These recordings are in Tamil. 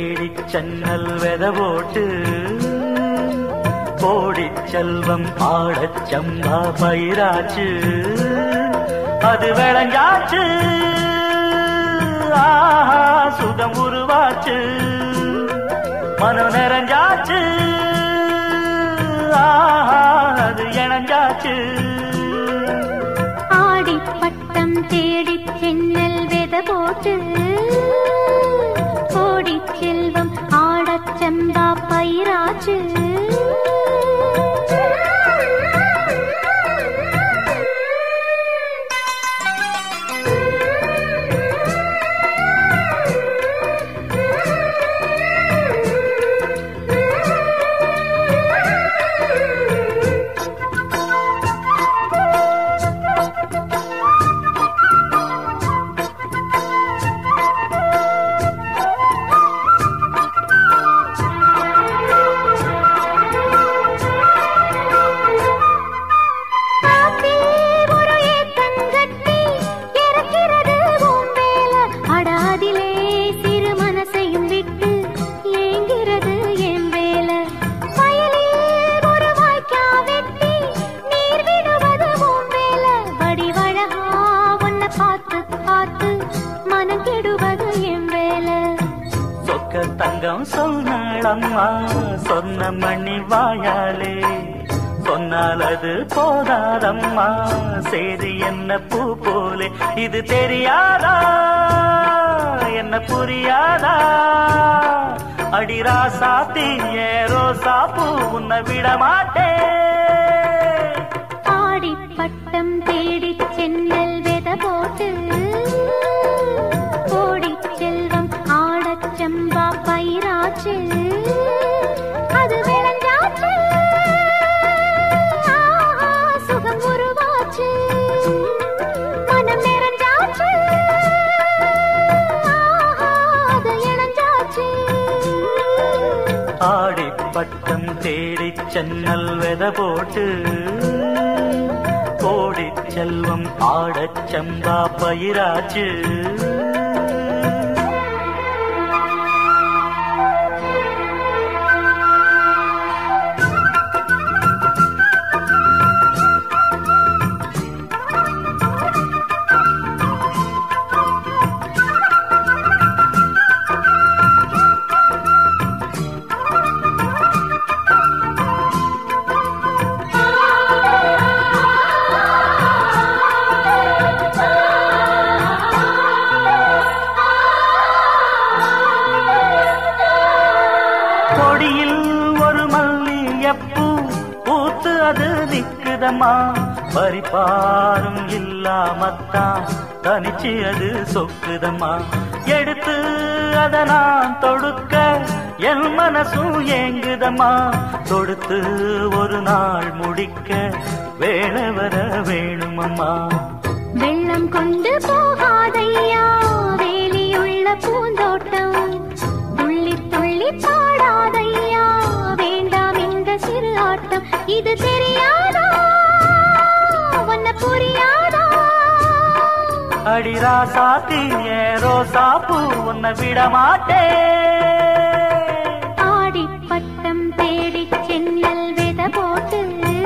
தேடி சன்னல் வெத போட்டு கோடி செல்வம் ஆடச் சம்பா பயிராச்சு அது விளைஞ்சாச்சு ஆஹா சுகம் உருவாச்சு மனம் நிறைஞ்சாச்சு ஆஹா அது இணைஞ்சாச்சு ஆடி பட்டம் தேடி சென்னல் வெத போட்டு கோடி செல்வம் ஆடச் சம்பா பயிராச்சு காத்தில் ஒரு ஏத்தங்கட்டி இறக்கிறது உன் வேல. அட அதிலே சிறு மனசையும் விட்டு ஏங்கிறது என் வேல. வயலில் ஒரு வாய்க்கா வெட்டி நீர் விடுவது உன் வேல. வடிவழகா உன்னை பார்த்து பார்த்து மனம் கெடுவது என் வேலை சொக்க தங்கம் சொன்னாளம்மா சொன்ன மணி வாயாலே சொன்னால் அது போதாதம்மா செய்தி என்ன பூ போலே இது தெரியாதா என்ன புரியாதா அடிரா சாத்தி ஏரோ சாப்பு உன்னை விட மாட்டேன் ஆடி பட்டம் தேடி சென்னல் வெத போட்டு கோடி செல்வம் ஆடச் செம்பா பயிராச்சு அது விளைஞ்சாச்சு ஆஹா, சுகம் உருவாச்சு மனம் நிறைஞ்சாச்சு ஆஹா, அது இணைஞ்சாச்சு ஆடி பட்டம் தேடி சென்னல் வெத போட்டு கோடி செல்வம் ஆடச் செம்பா பயிராச்சு கொடியில் ஒரு மல்லியப்பூ பூத்து அது நிக்குதம்மா பரிபாரும் இல்லாமத்தான் தனிச்சு அது சொக்குதம்மா எடுத்து அத நான் தொடுக்க என் மனசும் ஏங்குதம்மா தொடுத்து ஒரு நாள் முடிக்க வேலை வர வேணுமம்மா வெள்ளம் கொண்டு போகாதையா வேலியுள்ள பூந்தோட்டம் துள்ளி துள்ளி பாடாதையா வேண்டாம் இந்த சிறு ஆட்டம் இது தெரியாதா உன்ன புரியாதா அடிரா சாத்தி ஏரோ சாப்பு உன்னை விட மாட்டேன் ஆடி பட்டம் தேடி சென்னல் வெத போட்டு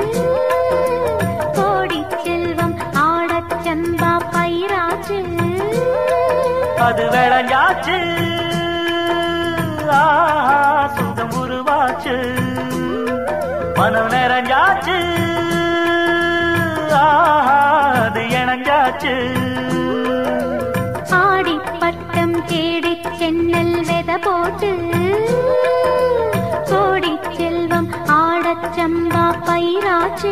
கோடி செல்வம் ஆடச் சம்பா பயிராச்சு அது விளைஞ்சாச்சு ஆஹா சுகம் உருவாச்சு மனம் நிறைஞ்சாச்சு ஆஹா அது இணைஞ்சாச்சு ஆடி பட்டம் தேடி சென்னல் வெத போட்டு கோடி செல்வம் ஆடச் சம்பா பயிராச்சு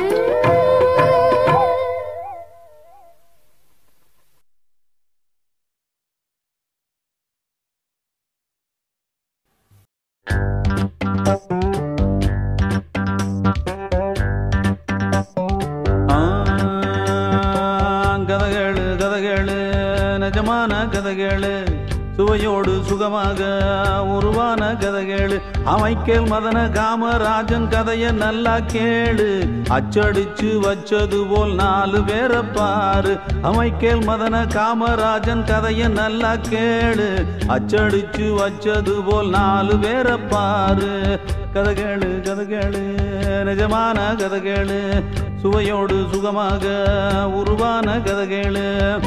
ஆ, கதைகளு கதைகளு நிஜமான கதைகளு சுவை சுவையோடு சுகமாக உருவான கதைகேளு அமைக்கேல் மதன காமராஜன் கதைய நல்லா கேளு அச்சடிச்சு வச்சது போல் நாலு பேரை பாரு அமைக்கேல் மதன காமராஜன் கதைய நல்லா கேளு அச்சடிச்சு வச்சது போல் நாலு பேரை பாரு கதைகேளு கதைகேளு நிஜமான கதைகேளு சுவையோடு சுகமாக உருவான கதைகேளு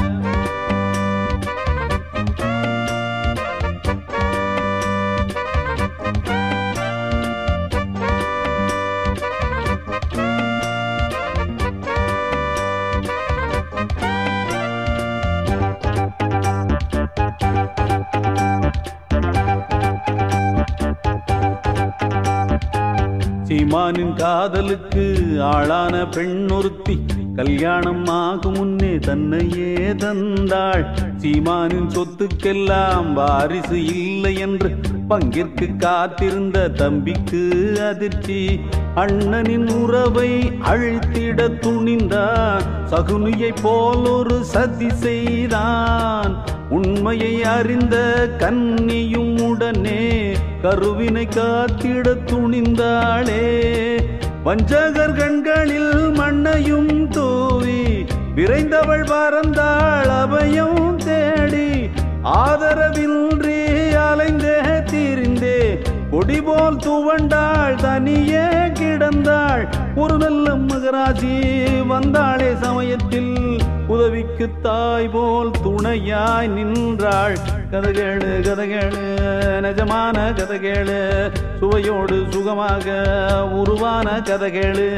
சீமானின் காதலுக்கு ஆளான பெண் ஒருத்தி கல்யாணம் ஆகும் முன்னே தன்னையே தந்தாள் சீமானின் சொத்துக்கெல்லாம் வாரிசு இல்லை என்று பங்கிற்கு காத்திருந்த தம்பிக்கு அதிர்ச்சி அண்ணனின் உறவை அழித்திட துணிந்தான் சகுனியை போல் ஒரு சதி செய்தான் உண்மையை அறிந்த கன்னியும் உடனே கருவினை காத்திட துணிந்தாளே வஞ்சகர் கண்களில் மண்ணையும் தூவி விரைந்தவள் பறந்தாள் அபயம் தேடி ஆதரவின்றி அலைந்தே திரிந்தே கொடி போல் துவண்டாள் தனியே கிடந்தாள் ஒரு நல்ல மகராஜி வந்தாளே சமயத்தில் உதவிக்கு தாய் போல் துணையாய் நின்றாள் கதகேளு கதகேளு நிஜமான கதகேளு சுவையோடு சுகமாக உருவான கதகேளு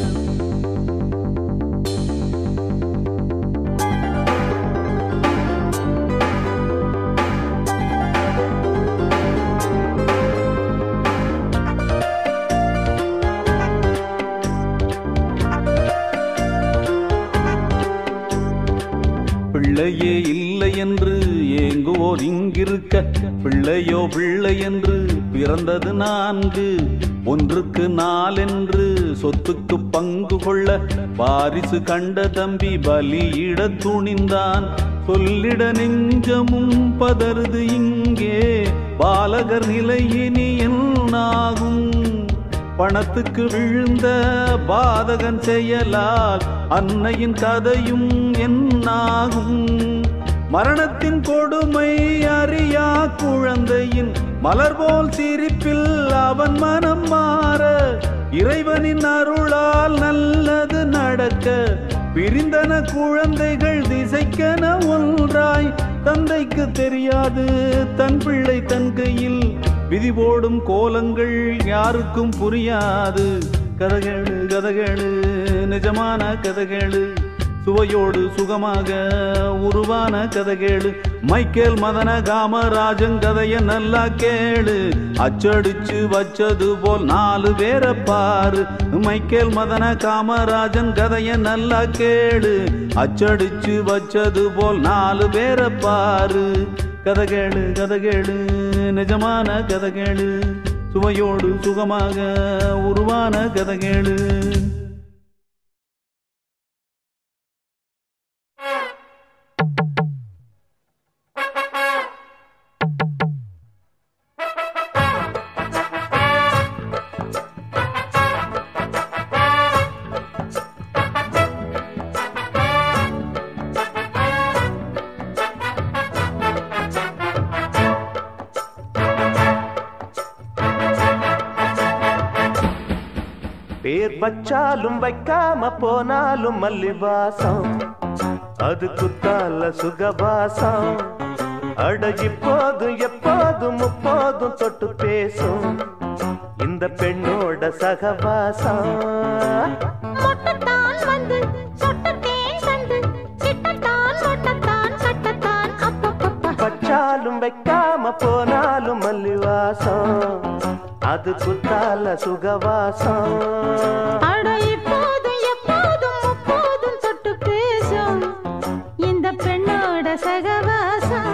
பிள்ளையே இல்லை என்று ஏங்குவோர் இங்கிருக்க பிள்ளையோ பிள்ளை என்று பிறந்தது நான்கு ஒன்றுக்கு நாலென்று சொத்துக்கு பங்கு கொள்ள வாரிசு கண்ட தம்பி பலியிட துணிந்தான் சொல்லிட நெஞ்சமும் பதறுது இங்கே பாலகர் நிலை இனி என்னாகும் பணத்துக்கு விழுந்த பாதகன் செயலால் அன்னையின் கதையும் என்னாகும் மரணத்தின் கொடுமை அறியா குழந்தையின் மலர் போல் சிரிப்பில் அவன் மனம் மாற இறைவனின் அருளால் நல்லது நடக்க பிரிந்தன குழந்தைகள் திசைக்கென ஒன்றாய் தந்தைக்கு தெரியாது தன் பிள்ளை தன் கையில் விதி போடும் கோலங்கள் யாருக்கும் புரியாது கதகேளு கதகேளு நிஜமான கதகேளு சுவையோடு சுகமாக உருவான கதகேளு மைக்கேல் மதன காமராஜன் கதைய நல்லா கேளு அச்சடிச்சு வச்சது போல் நாலு பேரை பாரு மைக்கேல் மதன காமராஜன் கதைய நல்லா கேளு அச்சடிச்சு வச்சது போல் நாலு பேரை பாரு கதகேளு கதகேளு நிஜமான கதகேளு சுவையோடு சுகமாக உருவான கதகேளு பேர் வச்சாலும் வைக்காம போனாலும் மல்லிவாசம் அது குத்தால சுகவாசம் அட இப்போதும் எப்போதும் முப்போதும் தொட்டு பேசும் இந்த பெண்ணோட சகவாசம் மொட்டத்தான் வந்து சொட்டத்தேன் தந்து கிட்டத்தான் மொட்டத்தான் கட்டத்தான் அப்பப்பப்பா வச்சாலும் வைக்காம போனாலும் மல்லிவாசம் அது குத்தால சுகவாசம் அட இப்போதும் எப்போதும் முப்போதும் தொட்டு பேசும் இந்த பெண்ணோட சகவாசம்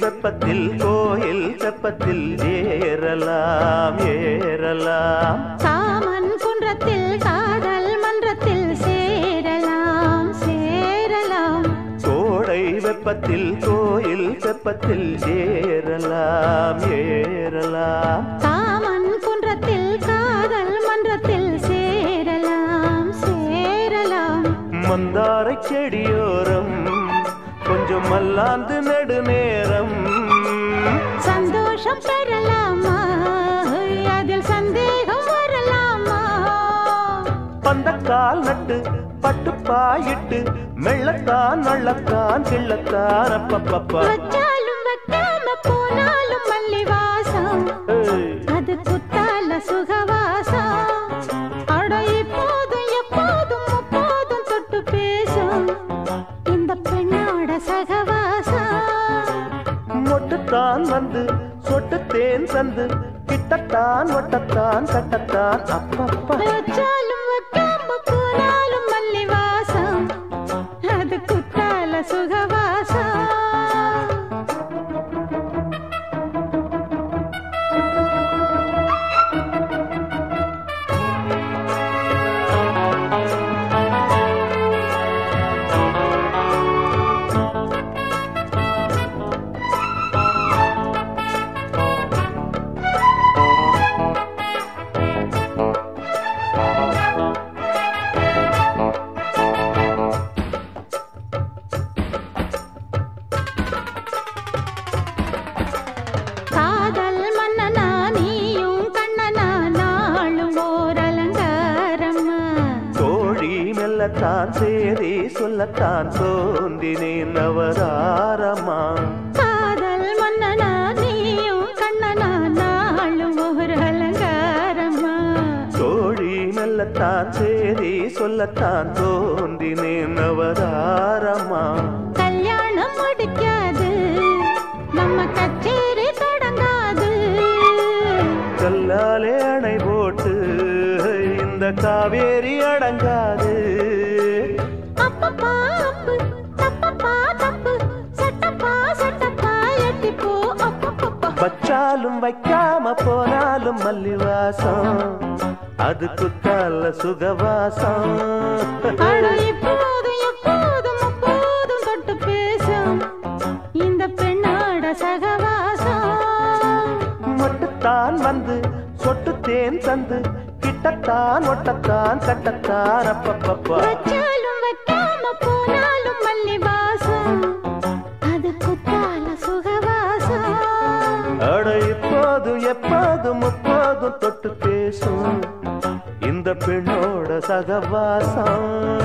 வெப்பத்தில் கோயில் தெப்பத்தில் ஏறலாம் ஏறலாம் காமன் குன்றத்தில் காதல் மன்றத்தில் சேரலாம் சேரலாம் கோடை வெப்பத்தில் கோயில் தெப்பத்தில் ஏறலாம் ஏறலாம் காமன் குன்றத்தில் காதல் மன்றத்தில் சேரலாம் சேரலாம் மந்தாரை செடியோரம் கொஞ்சம் மல்லாந்து நெடுநேரம் சந்தோஷம் பெறலாமா அதில் சந்தேகம் வரலாமா பந்தக்கால் நட்டு பட்டு பாயிட்டு மெள்ளத்தான் நள்ளத்தான் கிள்ளத்தான் அப்பப்பப்பா வச்சாலும் வைக்காம போனாலும் மல்லி வாசம் ஏய், அது குத்தால சுகவாசம் அட இப்போதும் எப்போதும் எப்போதும் தொட்டு பேசும் இந்த பெண்ணோட சகவாசம் மொட்டுத்தான் வந்து சொட்டு தேன் தந்து கிட்டத்தான் ஒட்டத்தான் கட்டத்தான் அப்பப்பா வச்சாலும் வைக்காம போனாலும் மல்லி வாசம் அது குத்தால சுகவாசம் காதல் மன்னனா நீயும் கண்ணனா நாளும் ஓர் அலங்காரம்மா கோழி மெல்லத்தான் சேரி சொல்லத்தான் தோன்றினேன் நவதாரமா காதல் மன்னனா நீயும் கண்ணனா நாளும் ஓர் அலங்காரம்மா கோழி மெல்லத்தான் சேரி சொல்லத்தான் தோன்றினேன் நவதாரமா கல்யாணம் முடிக்காது நம்ம கச்சேரி தொடங்காது கல்லாலே அணை போட்டு இந்த காவேரி அடங்காது அப்பப்பா அப்பு தப்பப்பா தப்பு சட்டப்பா சட்டப்பா எட்டிப்போ அப்பப்பப்பா வச்சாலும் வைக்காம போனாலும் மல்லிவாசம் அது குத்தால சுகவாசம் அட இப்போதும் எப்போதும் அப்போதும் தொட்டு பேசும் இந்த பெண்ணோட சகவாசம் மொட்டுத்தான் வந்து சொட்டு தேன் தந்து கிட்டத்தான் ஒட்டத்தான் கட்டத்தான் அப்பப்பப்பா வச்சாலும் வைக்காம போனாலும் மல்லி வாசம் அது குத்தால சுகவாசம் அட இப்போதும் எப்போதும் முப்போதும் தொட்டு பேசும் இந்த பெண்ணோட சகவாசம்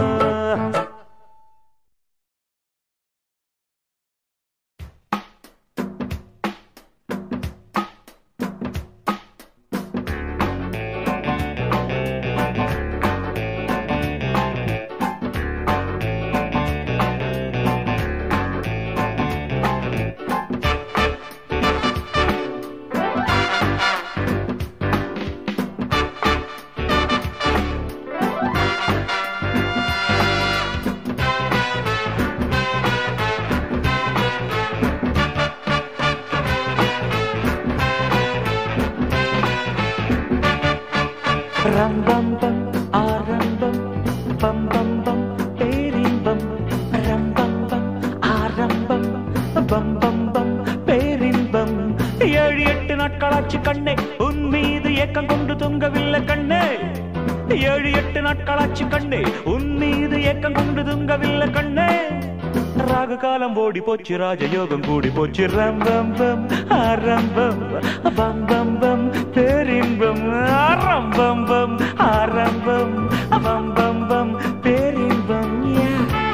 ரம்பம்பம் ஆரம்பம் பம்பம்பம் பேரின்பம் ரம்பம்பம் ஆரம்பம் பம்பம்பம் பேரின்பம் ஏழு எட்டு நாட்களாச்சு கண்ணே உன் மீது ஏக்கம் கொண்டு தொங்கவில்லை கண்ணே ஏழு எட்டு நாட்களாச்சு கண்ணே உன் மீது ஏக்கம் கொண்டு தொங்கவில்லை கண்ணே ராகு காலம் ஓடி போச்சு ராஜயோகம் கூடி போச்சு ரம்பம்பம் ஆரம்பம் பம்பம்பம் பேரின்பம் ஆரம்பம்பம் ஆரம்பம் பம்பம்பம் பேரின்பம் யா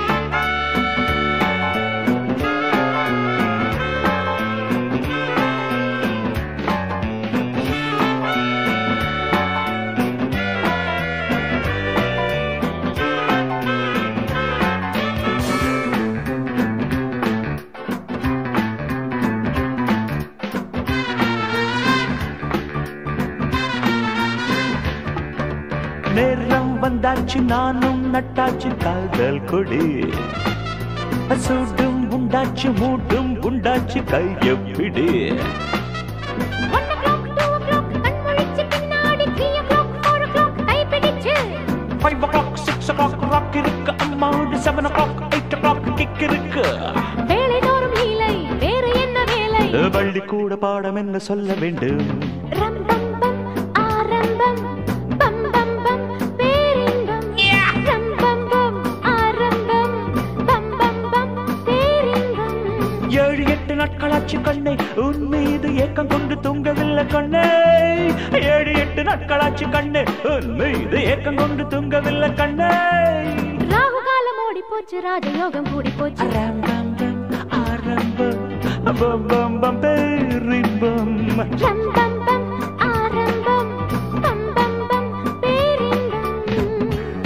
நேரம் வந்தாச்சு நானும் நட்டாச்சு காதல் கொடி சூடும் உண்டாச்சு மூட்டும் குண்டாச்சு கையப்பிடி one o'clock two o'clock கண் முழிச்சு பின்னாடி three o'clock four o'clock கை பிடிச்சு five o'clock six o'clock rock இருக்கு அம்மாவோட seven o'clock eight o'clock kick இருக்கு வேலை தோறும் லீலை வேறு என்ன வேலை பள்ளி கூட பாடம் என்ன சொல்ல வேண்டும் ரம் பம் பம் ஆரம்பம் பம் பம் பம் பேரின்பம் ரம் பம் பம் ஆரம்பம் பம் பம் பம் பேரின்பம் ஏழு எட்டு நாட்களாச்சு கண்ணே உன் மீது ஏக்கம் கொண்டு தூங்கவில்லை கண்ணே ஏழு எட்டு நாட்களாச்சு கண்ணே உன் மீது ஏக்கம் கொண்டு தூங்கவில்லை கண்ணே ராகு காலம் ஓடி போச்சு ராஜயோகம் கூடி போச்சு ஆரம்பம் ஆரம்பம் பம் பம் பம் பேரின்பம் ரம் பம் பம் ஆரம்பம் பம் பம் பம் பேரின்பம்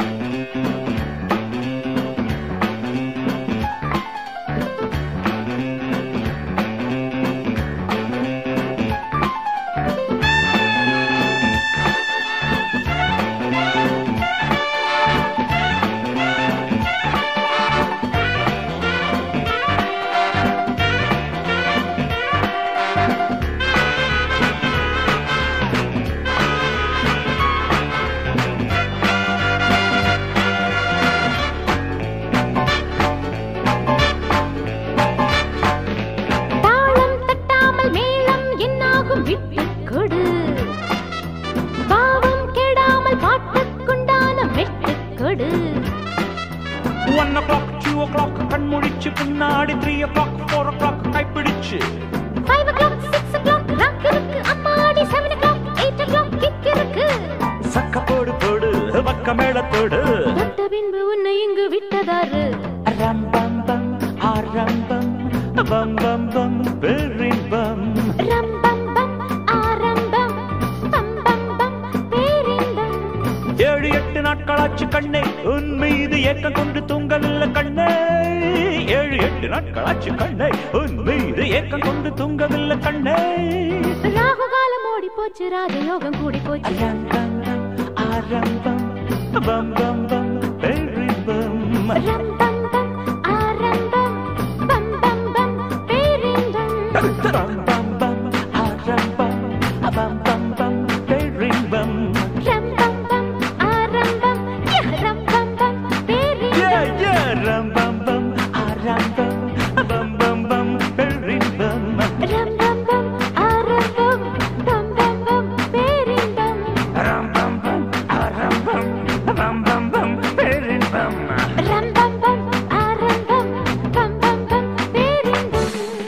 தாளம் தட்டாமல் மேளம் என்னாகும் விட்டு கொடு பாவம் கெடாமல் பாட்டுக்குண்டான வெட்டு கொடு one o'clock two o'clock கண் முழிச்சு பின்னாடி three o'clock four o'clock கைப்பிடிச்சு five o'clock six o'clock rock இருக்கு அம்மாடி seven o'clock eight o'clock kick இருக்கு சக்க போடு போடு பக்க மேளத்தோடு தொட்ட பின்பு உன்னை இங்கு விட்டதாரு ரம்பம் பம் ஆரம்பம் பம் பம் பம் பெரிம்பம் ரம் பம் பம் ஆரம்பம் பம் பம் பம் பேரின்பம் ஏழு எட்டு நாட்களாச்சு கண்ணே உன் மீது ஏக்கம் கொண்டு தூங்கவில்லை கண்ணே ஏழு எட்டு நாட்களாச்சு கண்ணே உன் மீது ஏக்கம் கொண்டு தூங்கவில்லை கண்ணே ராகு காலம் ஓடி போச்சு ராஜயோகம் கூடி போச்சு ரம்பம் ஆரம்பம் பம் பம் பம் பெரிம்பம் ரம் பம் பம் ஆரம்பம் பம் பம் பம் பேரின்பம் பம் பம் பம் ஆரம்பம் பம் பம் பம் பெரிம்பம் ரம் பம் பம் ஆரம்பம் ய, ரம் பம் பம் பேரின்பம் Yeah, yeah, ram bam bam, ah ram bam, bam bam bam, பெரின் bam. ரம் பம் பம் ஆரம்பம் பம் பம் பம் பேரின்பம் Ram bam bam, ah ram bam, bam bam bam, பெரின் bam. ரம் பம் பம் ஆரம்பம் பம் பம் பம் பேரின்பம்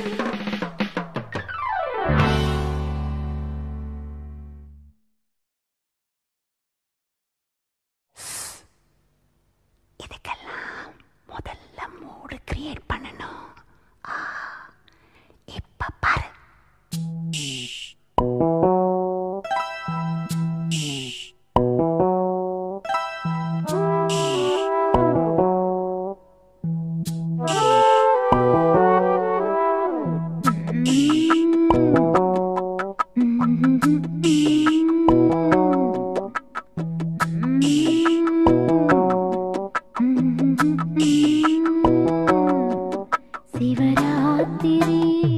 இதுக்கெல்லாம் முதல்ல மூடு கிரியேட் பண்ணணும் ஆ, இப்ப பாரு சிவராத்திரி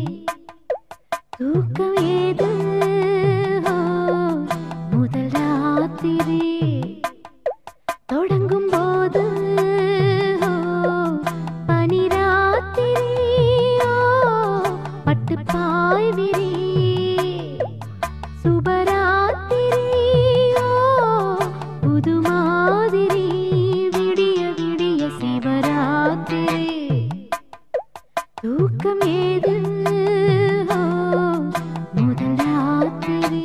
தூக்கம் ஏது ஓ, முதல் ராத்திரி தொடங்கும் போது ஓ, பனிராத்திரி ஓ, பட்டுப் பாய் விரி சுபராத்திரி ஓ, புது மாதிரி விடிய விடிய சிவராத்திரி தூக்கம் ஏது ஓ, முதல் ராத்திரி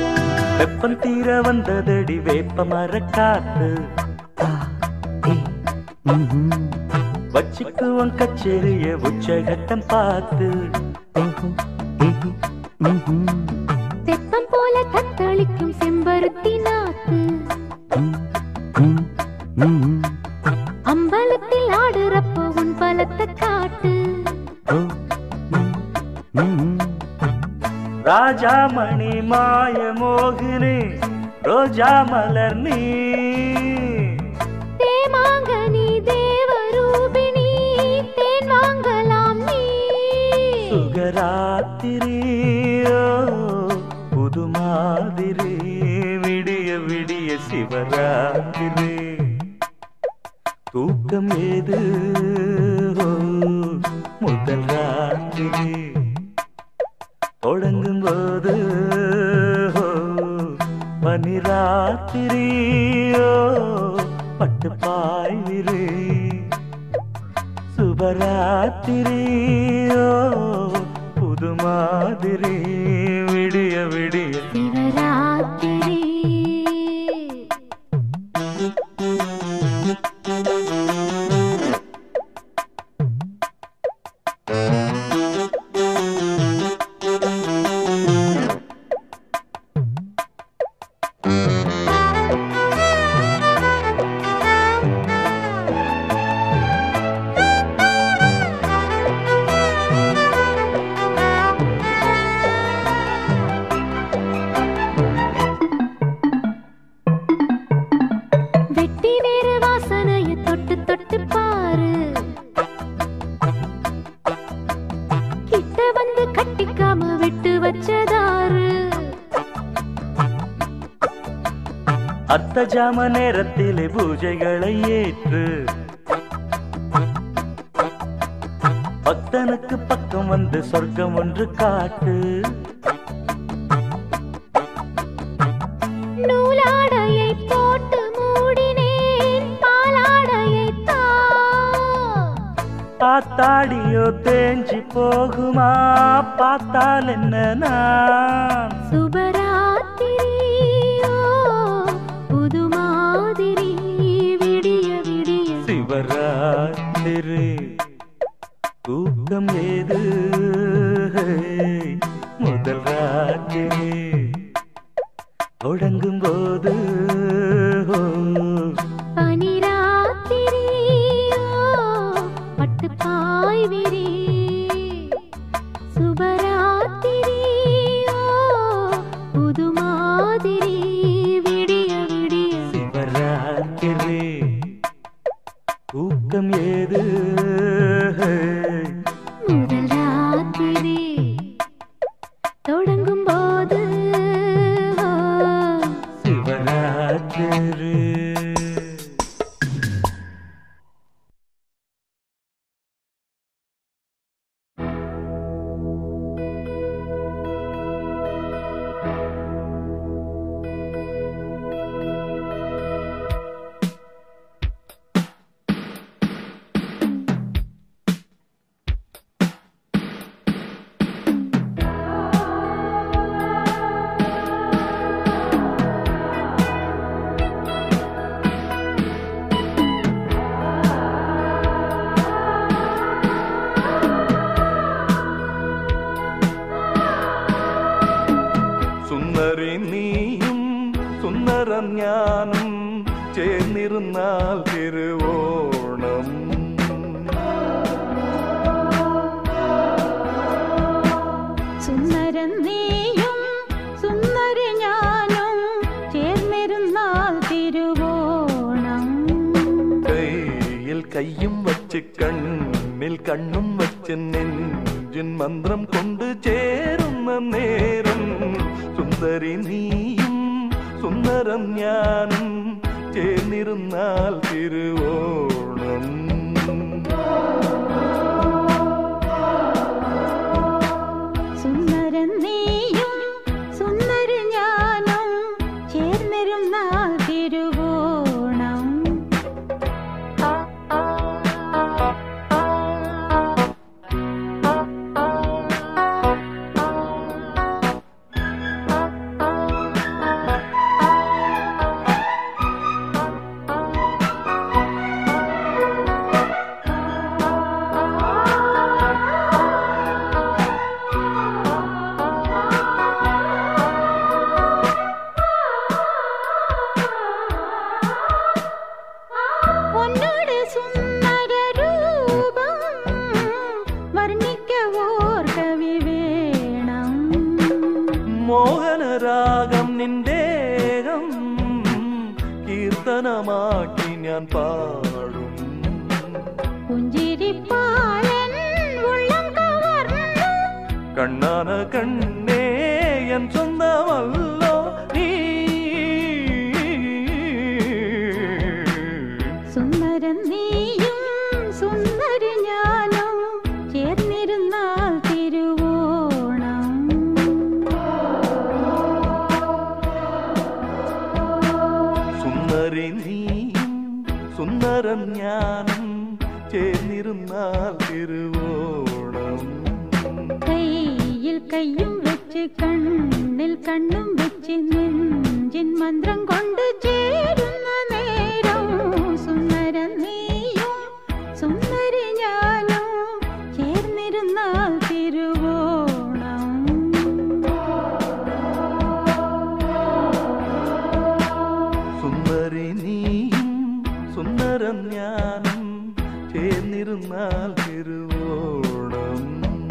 வெப்பம் தீர வந்ததடி வேப்ப மரக்காத்து ஆ, ஏ, வச்சுக்குவோம் கச்சேரிய உச்சகட்டம் பார்த்து தெப்பம் போல தத்தளிக்கும் செம்பருத்தி நாத்து அம்பலத்தில் ஆடுறப்போ உன் பலத்தை காட்டு ராஜாமணி மாய மோகினி ரோஜா மலர் நீ தேமாங்கனி தேவரூபிணி தேன் வாங்கலாம் நீ சுகராத்திரியோ புது மாதிரி விடிய விடிய சிவராத்திரி தூக்கம் ஏது ஓ, முதல் ராத்திரி தொடங்கும் போது ஓ, பனிராத்திரியோ பட்டு பாய்விரு சுபராத்திரியோ புது மாதிரி விடிய விடிய சிவராத்திரி வெட்டி வேறு வாசனைய தொட்டு தொட்டு பாரு கிட்ட வந்து கட்டிக்காம விட்டு வச்சதாரு அர்த்த ஜாம நேரத்திலே பூஜைகளை ஏற்று பக்தனுக்கு பக்கம் வந்து சொர்க்கம் ஒன்று காட்டு நூலாடையை போட்டு மூடினேன் பாலாடையை தா பார்த்தாடியோ தேஞ்சி போகுமா பார்த்தால் என்ன நான் சுபராத்திரியோ புது மாதிரி விடிய விடிய சிவராத்திரி தூக்கம் ஏது முதல் ராத்திரி தொடங்கும் போது பனிராத்திரியோ பட்டு பாய் விரி சுபராத்திரியோ புது மாதிரி விடிய விடிய சிவராத்திரி தூக்கம் ஏது முதல் ராத்திரி தொடங்கும் போது சிவராத்திரி സുന്ദരി നീയും സുന്ദരം ഞാനും ചേർന്നിരുന്നാൽ തിരുവോണം സുന്ദരൻ നീയും സുന്ദരി ഞാനും ചേർന്നിരുന്നാൽ തിരുവോണം കയ്യിൽ കയ്യും വച്ച് കണ്ണിൽ കണ്ണും വച്ച് നെഞ്ചിൻ മന്ത്രം കൊണ്ട് ചേരുന്ന നേരം സുന്ദരി നീയും സുന്ദരം ഞാനും ചേർന്നിരുന്നാൽ തിരുവോണം സുന്ദരൻ നീയും സുന്ദരി ഞാനും ചേർന്നിരുന്നാൽ തിരുവോണം ആ കീർത്തനമാക്കി ഞാൻ പാടും പുഞ്ചിരിപ്പാലൻ ഉള്ളം കവർന്നു കണ്ണാന കണ്ണേ എൻ സ്വന്തമല്ലോ നീ സുന്ദരൻ നീയും സുന്ദരി ഞാനും ചേർന്നിരുന്നാൽ തിരുവോണം സുന്ദരി നീയും സുന്ദരൻ ഞാനും ചേർന്നിരുന്നാൽ തിരുവോണം കയ്യിൽ കയ്യും വെച്ച് കണ്ണിൽ കണ്ണും വെച്ച് നെഞ്ചിൻ മന്ത്രം കൊണ്ട് ചേരുന്ന നേരം സുന്ദരൻ നീയും സുന്ദരി ഞാനും ചേർന്നിരുന്നാൽ തിരുവോണം സുന്ദരി നീയും സുന്ദരൻ ഞാനും ചേർന്നിരുന്നാൽ തിരുവോണം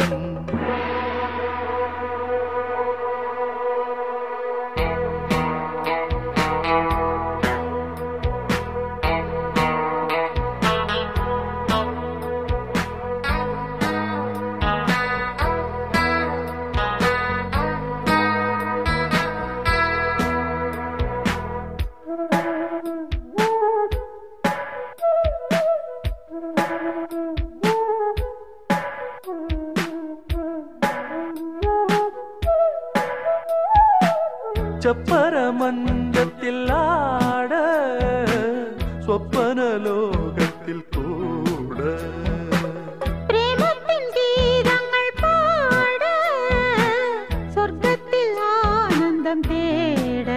ചപ്പരമഞ്ചത്തിൽ ആട സ്വപ്ന ലോകത്തിൽ കൂട പ്രേമത്തിൻ ഗീതങ്ങൾ പാട സ്വർഗത്തിൽ ആനന്ദം തേട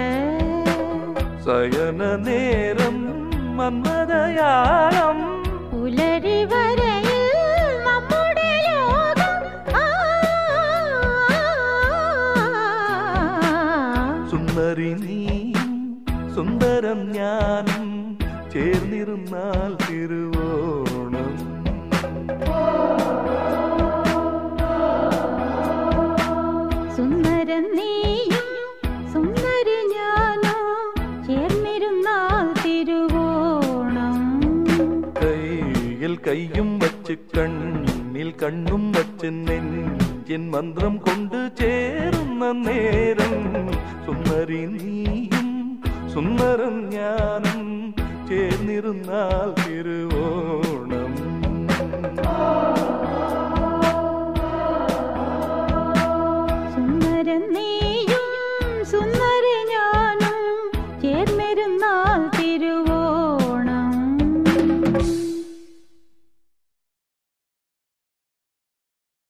സയന നേരം മന്മതയാളം പുലരി വരയിൽ നമ്മുടെ ലോകം ആ സുന്ദരി നീയും സുന്ദരം ഞാനും ചേർന്നിരുന്നാൽ തിരുവോണം സുന്ദരൻ നീയും സുന്ദരി ഞാനോ ചേർന്നിരുന്നാൽ തിരുവോണം കയ്യിൽ കയ്യും വച്ച് കണ്ണിൽ കണ്ണും വച്ച് നെഞ്ചിൻ മന്ത്രം കൊണ്ട് ചേരുന്ന നേരം സുന്ദരി നീയും സുന്ദരം ഞാനും ചേർന്നിരുന്നാൽ തിരുവോണം